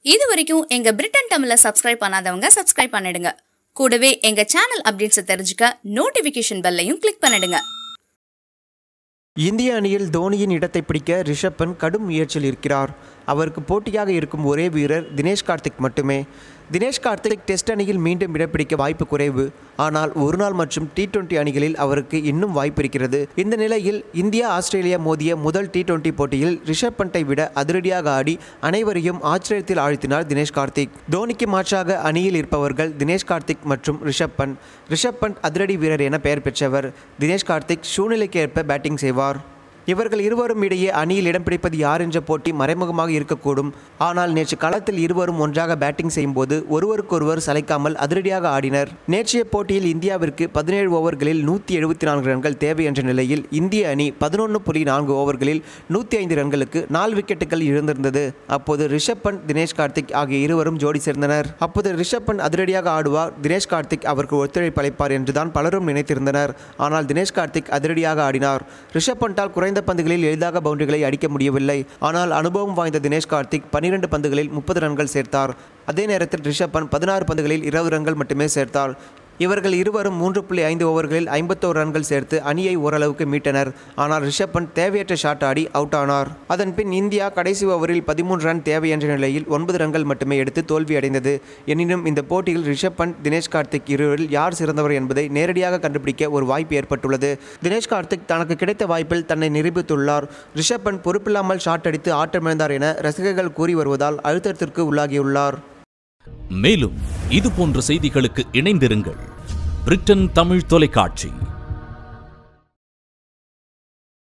இது வரைக்கும் எங்க பிரிட்டன் தமிழை சப்ஸ்கிரைப் பண்ணாதவங்க சப்ஸ்கிரைப் பண்ணிடுங்க கூடவே எங்க சேனல் அப்டேட்ஸை தெரிஞ்சுக்க நோட்டிபிகேஷன் பெல்லையும் கிளிக் பண்ணிடுங்க இந்திய அணியில் தோனியின் இடத்தை பிடிக்க ரிஷப் பந்த் கடும் முயற்சியில் இருக்கிறார் அவருக்கு போட்டியாக இருக்கும் ஒரே வீரர் தினேஷ் கார்த்திக் மட்டுமே தினேஷ் கார்த்திக் டெஸ்ட் அணியில் மீண்டும் இடம் பிடிக்க வாய்ப்பு குறைவு ஆனால் ஒருநாள் மற்றும் டி டுவெண்டி அணிகளில் அவருக்கு இன்னும் வாய்ப்பு இருக்கிறது இந்த நிலையில் இந்தியா ஆஸ்திரேலியா மோதிய முதல் டி டுவெண்டி போட்டியில் ரிஷப் பண்டை விட அதிரடியாக ஆடி அனைவரையும் ஆச்சரியத்தில் ஆழ்த்தினார் தினேஷ் கார்த்திக் தோனிக்கு மாற்றாக அணியில் இருப்பவர்கள் தினேஷ் கார்த்திக் மற்றும் ரிஷப் பந்த் ரிஷப் பந்த் அதிரடி வீரர் என பெயர் பெற்றவர் தினேஷ் கார்த்திக் சூழ்நிலைக்கு ஏற்ப பேட்டிங் செய்வார் இவர்கள் இருவரும் இடையே அணியில் இடம் பிடிப்பது யார் என்ற போட்டி மறைமுகமாக இருக்கக்கூடும் ஆனால் நேற்று களத்தில் இருவரும் ஒன்றாக பேட்டிங் செய்யும்போது ஒருவருக்கொருவர் சளைக்காமல் அதிரடியாக ஆடினர் நேற்றைய போட்டியில் இந்தியாவிற்கு பதினேழு ஓவர்களில் நூற்றி எழுபத்தி நான்கு ரன்கள் தேவை என்ற நிலையில் இந்திய அணி பதினொன்று புள்ளி நான்கு ஓவர்களில் நூற்றி ஐந்து ரன்களுக்கு நாலு விக்கெட்டுகள் இழந்திருந்தது அப்போது ரிஷப் பந்த் தினேஷ் கார்த்திக் ஆகிய இருவரும் ஜோடி சேர்ந்தனர் அப்போது ரிஷப் பந்த் அதிரடியாக ஆடுவார் தினேஷ் கார்த்திக் அவருக்கு ஒத்துழைப்பு அளிப்பார் என்றுதான் பலரும் நினைத்திருந்தனர் ஆனால் தினேஷ் கார்த்திக் அதிரடியாக ஆடினார் ரிஷப் பண்டால் குறைந்த பந்துகளில் எளிதாக பவுண்டரிகளை அடிக்க முடியவில்லை ஆனால் அனுபவம் வாய்ந்த தினேஷ் கார்த்திக் பன்னிரண்டு பந்துகளில் முப்பது ரன்கள் சேர்த்தார் அதே நேரத்தில் ரிஷப் பந்த் பதினாறு பந்துகளில் இருபது ரன்கள் மட்டுமே சேர்த்தார் இவர்கள் இருவரும் மூன்று புள்ளி ஐந்து ஓவர்களில் ஐம்பத்தோரு ரன்கள் சேர்த்து அணியை ஓரளவுக்கு மீட்டனர் ஆனால் ரிஷப் பந்த் தேவையற்ற ஷாட் ஆடி அவுட் ஆனார் அதன் பின் இந்தியா கடைசி ஓவரில் பதிமூன்று ரன் தேவை என்ற நிலையில் ஒன்பது ரன்கள் மட்டுமே எடுத்து தோல்வியடைந்தது எனினும் இந்த போட்டியில் ரிஷப் பந்த் தினேஷ் கார்த்திக் இருவரில் யார் சிறந்தவர் என்பதை நேரடியாக கண்டுபிடிக்க ஒரு வாய்ப்பு ஏற்பட்டுள்ளது தினேஷ் கார்த்திக் தனக்கு கிடைத்த வாய்ப்பில் தன்னை நிரூபித்துள்ளார் ரிஷப் பந்த் பொறுப்பில்லாமல் ஷாட் அடித்து ஆட்டமிழந்தார் என ரசிகர்கள் கூறி வருவதால் அழுத்தத்திற்கு உள்ளாகியுள்ளார் மேலும் இது போன்ற செய்திகளுக்கு இணைந்திருங்கள் பிரிட்டன் தமிழ் தொலைக்காட்சி